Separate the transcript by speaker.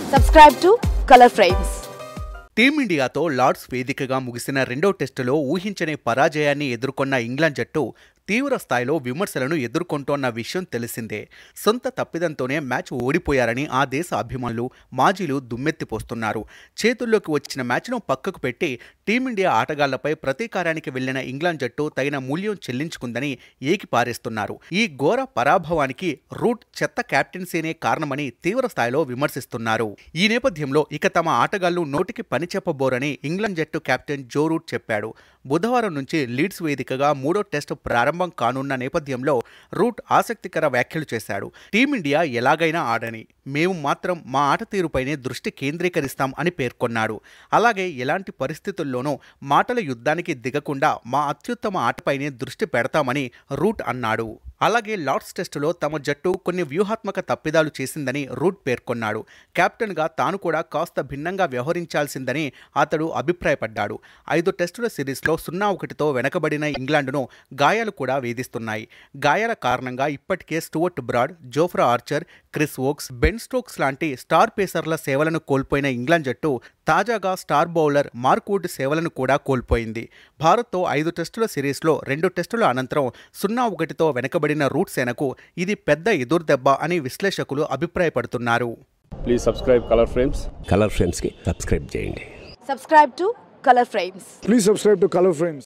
Speaker 1: Subscribe to Color Frames.
Speaker 2: టీమిండియాతో Lord's వేదికగా ముగిసిన రెండో టెస్టులో ఊహించని పరాజయాన్ని ఎదుర్కొన్న ఇంగ్లాండ్ జట్టు తీవ్ర స్థాయిలో విమర్శలను ఎదుర్కొంటోన్న విషయం తెలిసిందే సొంత తప్పిదంతోనే మ్యాచ్ ఓడిపోయారని ఆ దేశ అభిమానులు మాజీలు దుమ్మెత్తిపోస్తున్నారు చేతుల్లోకి వచ్చిన మ్యాచ్ను పక్కకు పెట్టి టీమిండియా ఆటగాళ్లపై ప్రతీకారానికి వెళ్లిన ఇంగ్లాండ్ జట్టు తగిన మూల్యం చెల్లించుకుందని ఏకిపారేస్తున్నారు ఈ ఘోర పరాభవానికి రూట్ చెత్త కెప్టెన్సీనే కారణమని తీవ్ర స్థాయిలో విమర్శిస్తున్నారు ఈ నేపథ్యంలో ఇక తమ ఆటగాళ్లు నోటికి పని చెప్పబోరని ఇంగ్లాండ్ జట్టు కెప్టెన్ జో రూట్ చెప్పాడు బుధవారం నుంచి లీడ్స్ వేదికగా మూడో టెస్టు ప్రారంభం కానున్న నేపథ్యంలో రూట్ ఆసక్తికర వ్యాఖ్యలు చేశాడు టీమిండియా ఎలాగైనా ఆడని మేము మాత్రం మా ఆట తీరుపైనే దృష్టి కేంద్రీకరిస్తాం అని పేర్కొన్నాడు అలాగే ఎలాంటి పరిస్థితుల్లోనూ మాటల యుద్ధానికి దిగకుండా మా అత్యుత్తమ ఆటపైనే దృష్టి పెడతామని రూట్ అన్నాడు అలాగే లార్డ్స్ టెస్టులో తమ జట్టు కొన్ని వ్యూహాత్మక తప్పిదాలు చేసిందని రూట్ పేర్కొన్నాడు కెప్టెన్గా తాను కూడా కాస్త భిన్నంగా వ్యవహరించాల్సిందని అతడు అభిప్రాయపడ్డాడు ఐదు టెస్టుల సిరీస్లో సున్నా ఒకటితో వెనకబడిన ఇంగ్లాండ్ను గాయాలు కూడా వేధిస్తున్నాయి గాయాల కారణంగా ఇప్పటికే Stuart Broad Jofra Archer Chris Woakes Ben Stokes లాంటి స్టార్ పేసర్ల సేవలను కోల్పోయిన ఇంగ్లాండ్ జట్టు తాజాగా స్టార్ బౌలర్ మార్క్వుడ్ సేవలను కూడా కోల్పోయింది భారత్తో ఐదు టెస్టుల సిరీస్లో రెండు టెస్టుల అనంతరం సున్నా ఒకటితో వెనకబడిన రూట్ సేనకు ఇది పెద్ద ఎదురుదెబ్బ అని విశ్లేషకులు అభిప్రాయపడుతున్నారు
Speaker 3: please subscribe colour frames
Speaker 4: colour ఫ్రేమ్స్కి సబ్స్క్రైబ్ చేయండి
Speaker 1: Subscribe to Color Frames.
Speaker 5: Please subscribe to Color Frames.